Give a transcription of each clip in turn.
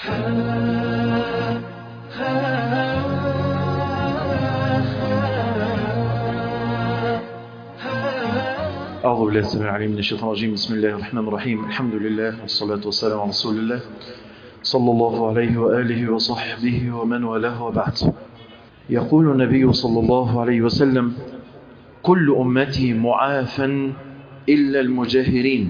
أعوذ بالله السميع العليم من الشيطان الرجيم بسم الله الرحمن الرحيم الحمد لله والصلاة والسلام على رسول الله صلى الله عليه وآله وصحبه ومن والاه وبعد يقول النبي صلى الله عليه وسلم كل أمتي معافا إلا المجاهرين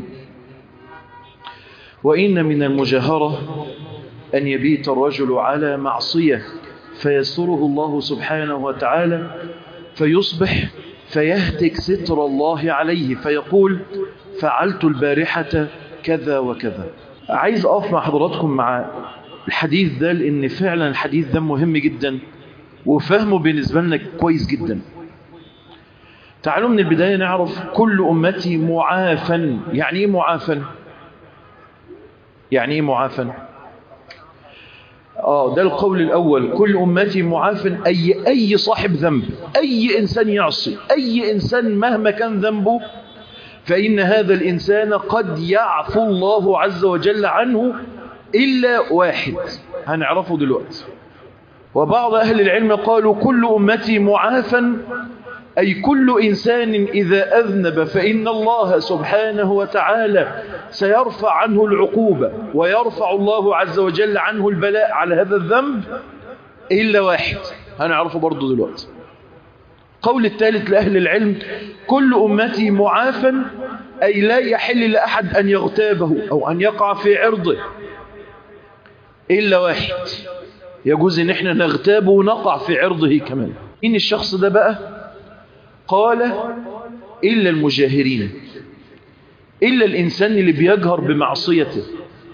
وإن من المجاهرة أن يبيت الرجل على معصية فيستره الله سبحانه وتعالى فيصبح فيهتك ستر الله عليه فيقول فعلت البارحة كذا وكذا عايز أقف مع حضراتكم مع الحديث ده لأن فعلا الحديث ده مهم جدا وفهمه بالنسبة لنا كويس جدا تعالوا من البداية نعرف كل أمتي معافا يعني إيه معافا يعني إيه معافا آه ده القول الأول كل أمتي معافا أي, أي صاحب ذنب أي إنسان يعصي أي إنسان مهما كان ذنبه فإن هذا الإنسان قد يعفو الله عز وجل عنه إلا واحد هنعرفه دلوقتي وبعض أهل العلم قالوا كل أمتي معافا أي كل إنسان إذا أذنب فإن الله سبحانه وتعالى سيرفع عنه العقوبة ويرفع الله عز وجل عنه البلاء على هذا الذنب إلا واحد هنعرفه برضو دلوقتي قول الثالث لأهل العلم كل أمتي معافا أي لا يحل لأحد أن يغتابه أو أن يقع في عرضه إلا واحد يجوز ان احنا نغتابه ونقع في عرضه كمان إن الشخص ده بقى قال إلا المجاهرين إلا الإنسان اللي بيجهر بمعصيته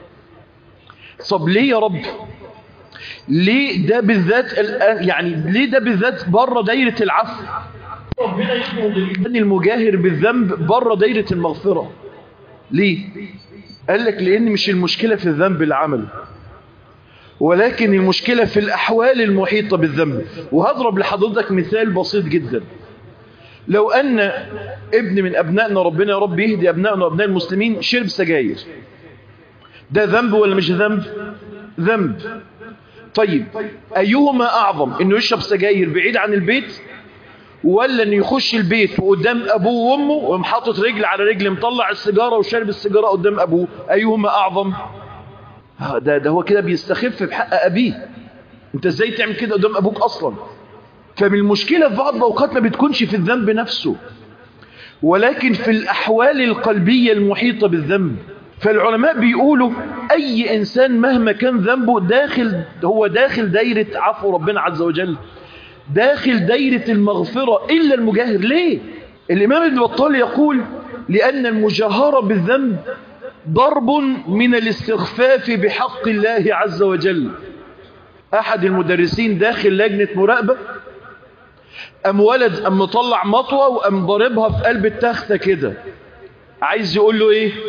طب ليه يا رب ليه ده بالذات يعني ليه ده بالذات بره دايرة العفو ربنا يحمد الإنسان المجاهر بالذنب بره دايرة المغفرة ليه قال لك لأن مش المشكلة في الذنب اللي عمله ولكن المشكلة في الأحوال المحيطة بالذنب وهضرب لحضرتك مثال بسيط جدا لو أن ابن من أبنائنا ربنا يا رب يهدي أبنائنا وأبناء المسلمين شرب سجاير ده ذنب ولا مش ذنب ذنب طيب أيهما أعظم أنه يشرب سجاير بعيد عن البيت ولا أنه يخش البيت وقدام أبوه وأمه ومحطط رجل على رجل مطلع السيجارة وشارب السيجارة قدام أبوه أيهما أعظم ده, ده هو كده بيستخف بحق أبيه أنت إزاي تعمل كده قدام أبوك أصلا فمن المشكلة في بعض الأوقات ما بتكونش في الذنب نفسه ولكن في الأحوال القلبية المحيطة بالذنب فالعلماء بيقولوا أي إنسان مهما كان ذنبه داخل هو داخل دايرة عفو ربنا عز وجل داخل دايرة المغفرة إلا المجاهر ليه؟ الإمام ابن بطال يقول لأن المجاهرة بالذنب ضرب من الاستخفاف بحق الله عز وجل أحد المدرسين داخل لجنة مراقبة أم ولد أم مطلع مطوة وأم ضربها في قلب التختة كده عايز يقول له إيه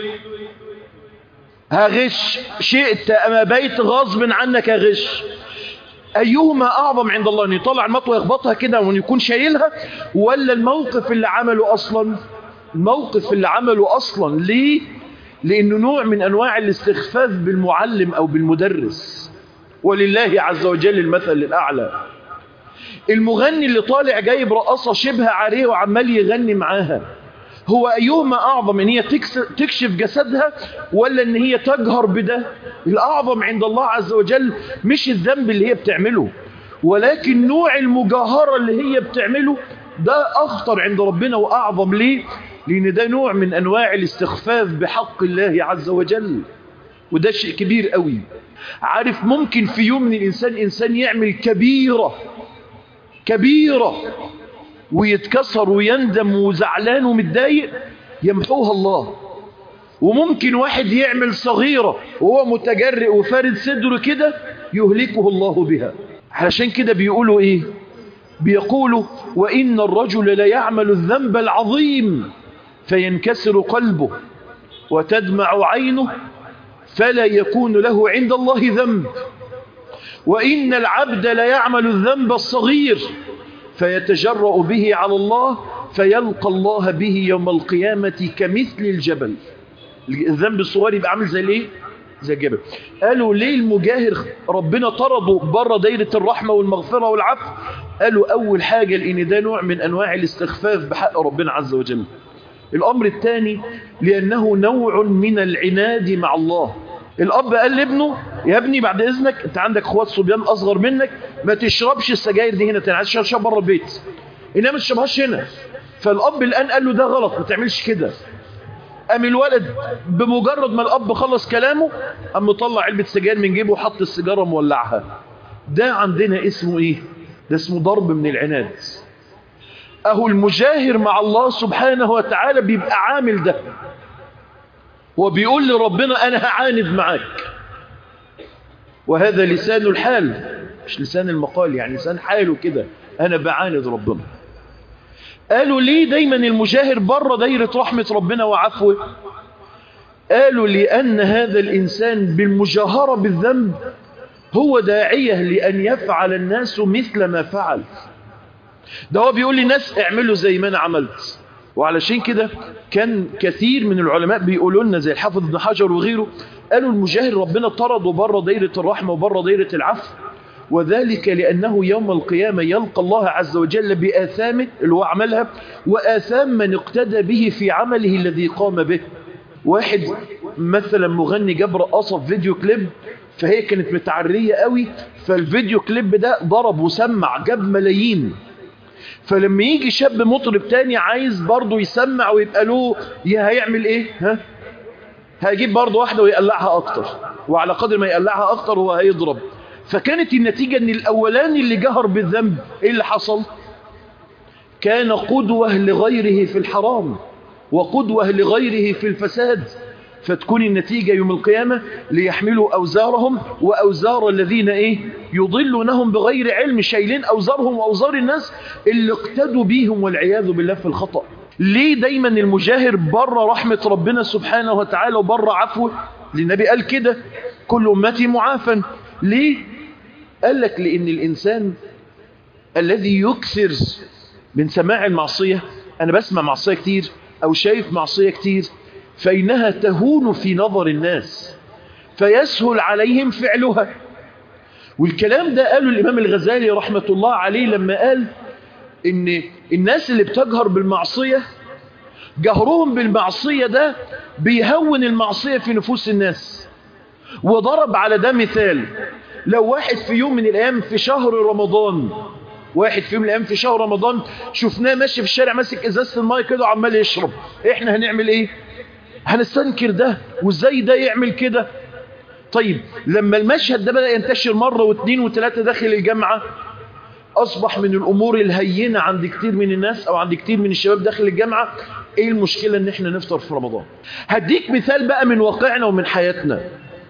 هغش شئت أما بيت غصب عنك هغش أيهما أعظم عند الله أن يطلع المطوة يخبطها كده وأن يكون شايلها ولا الموقف اللي عمله أصلا الموقف اللي عمله أصلا ليه لأنه نوع من أنواع الاستخفاف بالمعلم أو بالمدرس ولله عز وجل المثل الأعلى المغني اللي طالع جايب رقصة شبه عارية وعمال يغني معاها هو أيهما أعظم إن هي تكشف جسدها ولا إن هي تجهر بده الأعظم عند الله عز وجل مش الذنب اللي هي بتعمله ولكن نوع المجاهرة اللي هي بتعمله ده أخطر عند ربنا وأعظم ليه لأن ده نوع من أنواع الاستخفاف بحق الله عز وجل وده شيء كبير قوي عارف ممكن في يوم من الإنسان إنسان يعمل كبيرة كبيرة ويتكسر ويندم وزعلان ومتضايق يمحوها الله وممكن واحد يعمل صغيرة وهو متجرئ وفارد صدره كده يهلكه الله بها علشان كده بيقولوا ايه بيقولوا وإن الرجل ليعمل الذنب العظيم فينكسر قلبه وتدمع عينه فلا يكون له عند الله ذنب وإن العبد ليعمل الذنب الصغير فيتجرأ به على الله فيلقى الله به يوم القيامة كمثل الجبل الذنب الصغير يبقى عامل زي الايه زي الجبل قالوا ليه المجاهر ربنا طرده بره دايرة الرحمة والمغفرة والعفو قالوا أول حاجة لأن ده نوع من أنواع الاستخفاف بحق ربنا عز وجل الأمر الثاني لأنه نوع من العناد مع الله الأب قال لابنه يا ابني بعد إذنك أنت عندك اخوات صبيان أصغر منك ما تشربش السجاير دي هنا تاني عايز تشرب بره البيت إنما ما تشربهاش هنا فالأب الآن قال له ده غلط ما تعملش كده قام الولد بمجرد ما الأب خلص كلامه قام مطلع علبة سجاير من جيبه وحط السيجارة مولعها ده عندنا اسمه إيه ده اسمه ضرب من العناد أهو المجاهر مع الله سبحانه وتعالى بيبقى عامل ده وبيقول لربنا أنا هعاند معاك وهذا لسان الحال مش لسان المقال يعني لسان حاله كده أنا بعاند ربنا قالوا ليه دايما المجاهر بره دايرة رحمة ربنا وعفوه قالوا لأن هذا الإنسان بالمجاهرة بالذنب هو داعية لأن يفعل الناس مثل ما فعل ده هو بيقول للناس اعملوا زي ما أنا عملت وعلشان كده كان كثير من العلماء بيقولوا لنا زي الحافظ ابن حجر وغيره قالوا المجاهر ربنا طرده بره دايرة الرحمة وبره دايرة العفو وذلك لأنه يوم القيامة يلقى الله عز وجل بآثامه اللي هو عملها وآثام من اقتدى به في عمله الذي قام به واحد مثلا مغني جاب رقصة في فيديو كليب فهي كانت متعرية قوي فالفيديو كليب ده ضرب وسمع جاب ملايين فلما يجي شاب مطرب تاني عايز برضه يسمع ويبقى له يا هيعمل ايه ها هيجيب برضه واحدة ويقلعها اكتر وعلى قدر ما يقلعها اكتر هو هيضرب فكانت النتيجة ان الاولاني اللي جهر بالذنب ايه اللي حصل كان قدوة لغيره في الحرام وقدوة لغيره في الفساد فتكون النتيجة يوم القيامة ليحملوا أوزارهم وأوزار الذين إيه يضلونهم بغير علم شايلين أوزارهم وأوزار الناس اللي اقتدوا بيهم والعياذ بالله في الخطأ ليه دايما المجاهر بره رحمة ربنا سبحانه وتعالى وبره عفوه للنبي قال كده كل أمتي معافا ليه قال لك لأن الإنسان الذي يكثر من سماع المعصية أنا بسمع معصية كتير أو شايف معصية كتير فإنها تهون في نظر الناس فيسهل عليهم فعلها والكلام ده قاله الإمام الغزالي رحمة الله عليه لما قال إن الناس اللي بتجهر بالمعصية جهرهم بالمعصية ده بيهون المعصية في نفوس الناس وضرب على ده مثال لو واحد في يوم من الأيام في شهر رمضان واحد في يوم من الأيام في شهر رمضان شفناه ماشي في الشارع ماسك إزازة الماء كده وعمال يشرب إحنا هنعمل إيه هنستنكر ده وإزاي ده يعمل كده طيب لما المشهد ده بدأ ينتشر مرة واثنين وثلاثة داخل الجامعة أصبح من الأمور الهينة عند كتير من الناس أو عند كتير من الشباب داخل الجامعة إيه المشكلة إن إحنا نفطر في رمضان هديك مثال بقى من واقعنا ومن حياتنا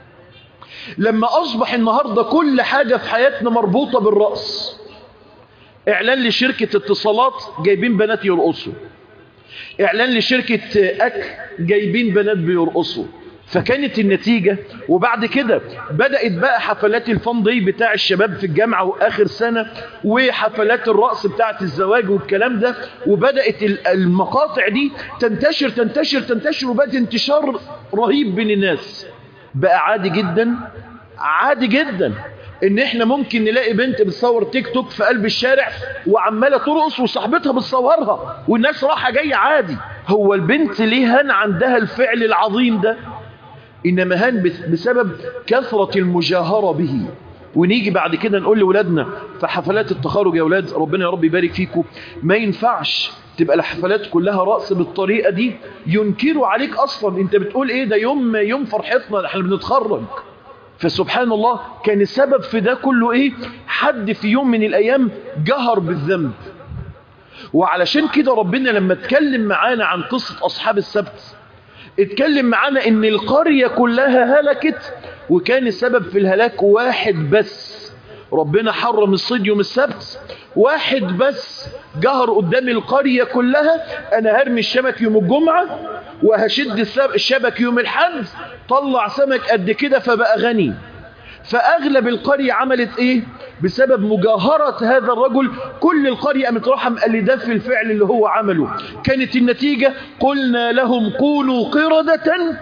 لما أصبح النهاردة كل حاجة في حياتنا مربوطة بالرأس إعلان لشركة اتصالات جايبين بنات يرقصوا إعلان لشركة أكل جايبين بنات بيرقصوا فكانت النتيجة وبعد كده بدأت بقى حفلات الفان دي بتاع الشباب في الجامعة وآخر سنة وحفلات الرقص بتاعة الزواج والكلام ده وبدأت المقاطع دي تنتشر تنتشر تنتشر وبدأت انتشار رهيب بين الناس بقى عادي جدا عادي جدا ان احنا ممكن نلاقي بنت بتصور تيك توك في قلب الشارع وعمالة ترقص وصاحبتها بتصورها والناس راحة جاية عادي هو البنت ليه هان عندها الفعل العظيم ده إنما هان بسبب كثرة المجاهرة به ونيجي بعد كده نقول لأولادنا في حفلات التخرج يا أولاد ربنا يا رب يبارك فيكم ما ينفعش تبقى الحفلات كلها رأس بالطريقة دي ينكروا عليك أصلا انت بتقول ايه ده يوم يوم فرحتنا احنا بنتخرج فسبحان الله كان السبب في ده كله ايه حد في يوم من الايام جهر بالذنب وعلشان كده ربنا لما اتكلم معانا عن قصة اصحاب السبت اتكلم معانا ان القرية كلها هلكت وكان السبب في الهلاك واحد بس ربنا حرم الصيد يوم السبت واحد بس جهر قدام القرية كلها انا هرمي الشبك يوم الجمعة وهشد الشبك يوم الحد طلع سمك قد كده فبقى غني فاغلب القرية عملت ايه بسبب مجاهرة هذا الرجل كل القرية قامت راحة مقلداه في الفعل اللي هو عمله كانت النتيجة قلنا لهم قولوا قردة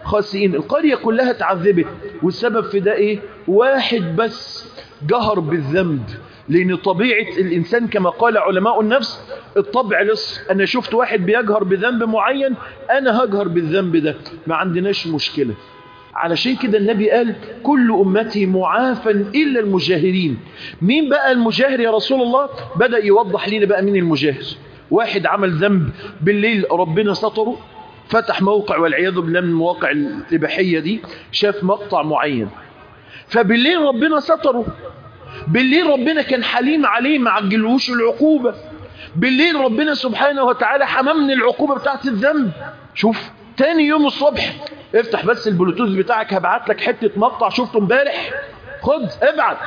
خاسئين القرية كلها تعذبت والسبب في ده ايه واحد بس جهر بالذنب لأن طبيعة الإنسان كما قال علماء النفس الطبع لص أنا شفت واحد بيجهر بذنب معين أنا هجهر بالذنب ده ما عندناش مشكلة علشان كده النبي قال كل أمتي معافا إلا المجاهرين مين بقى المجاهر يا رسول الله بدأ يوضح لنا بقى مين المجاهر واحد عمل ذنب بالليل ربنا سطره فتح موقع والعياذ بالله من المواقع الإباحية دي شاف مقطع معين فبالليل ربنا ستره بالليل ربنا كان حليم عليه ما عجلوش العقوبة بالليل ربنا سبحانه وتعالى حممني العقوبة بتاعت الذنب شوف تاني يوم الصبح افتح بس البلوتوث بتاعك هبعت لك حتة مقطع شفته امبارح خد ابعت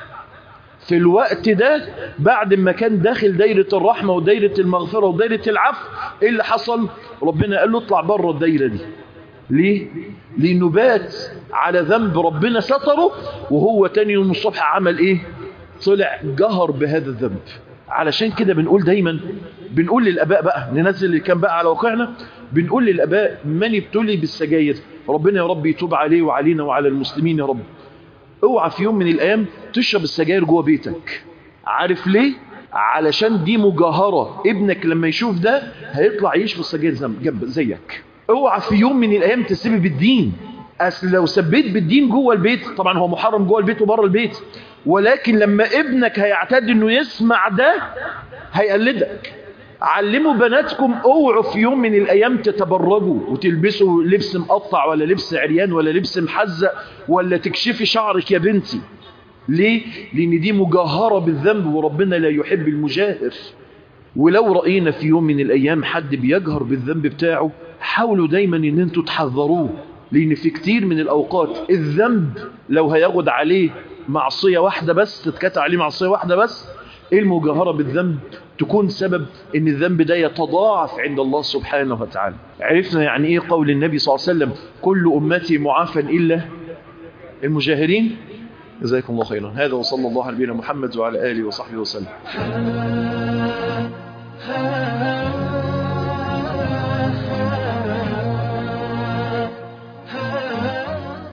في الوقت ده بعد ما كان داخل دايرة الرحمة ودايرة المغفرة ودايرة العفو ايه اللي حصل ربنا قال له اطلع بره الدايرة دي ليه لانه بات على ذنب ربنا ستره وهو تاني يوم الصبح عمل ايه طلع جهر بهذا الذنب علشان كده بنقول دايما بنقول للاباء بقى ننزل اللي كان بقى على واقعنا بنقول للاباء من ابتلي بالسجاير ربنا يا رب يتوب عليه وعلينا وعلى المسلمين يا رب اوعى في يوم من الايام تشرب السجاير جوه بيتك عارف ليه علشان دي مجاهرة ابنك لما يشوف ده هيطلع يشرب السجاير جنب زيك اوعى في يوم من الايام تسيب بالدين اصل لو سبيت بالدين جوه البيت طبعا هو محرم جوه البيت وبره البيت ولكن لما ابنك هيعتاد انه يسمع ده هيقلدك علموا بناتكم اوعوا في يوم من الايام تتبرجوا وتلبسوا لبس مقطع ولا لبس عريان ولا لبس محزق ولا تكشفي شعرك يا بنتي ليه لان دي مجاهرة بالذنب وربنا لا يحب المجاهر ولو رأينا في يوم من الايام حد بيجهر بالذنب بتاعه حاولوا دايما ان انتوا تحذروه لان في كتير من الاوقات الذنب لو هياخد عليه معصية واحدة بس تتكتع عليه معصية واحدة بس المجاهرة بالذنب تكون سبب ان الذنب ده يتضاعف عند الله سبحانه وتعالى عرفنا يعني ايه قول النبي صلى الله عليه وسلم كل امتي معافا الا المجاهرين جزاكم الله خيرا هذا وصلى الله على نبينا محمد وعلى اله وصحبه وسلم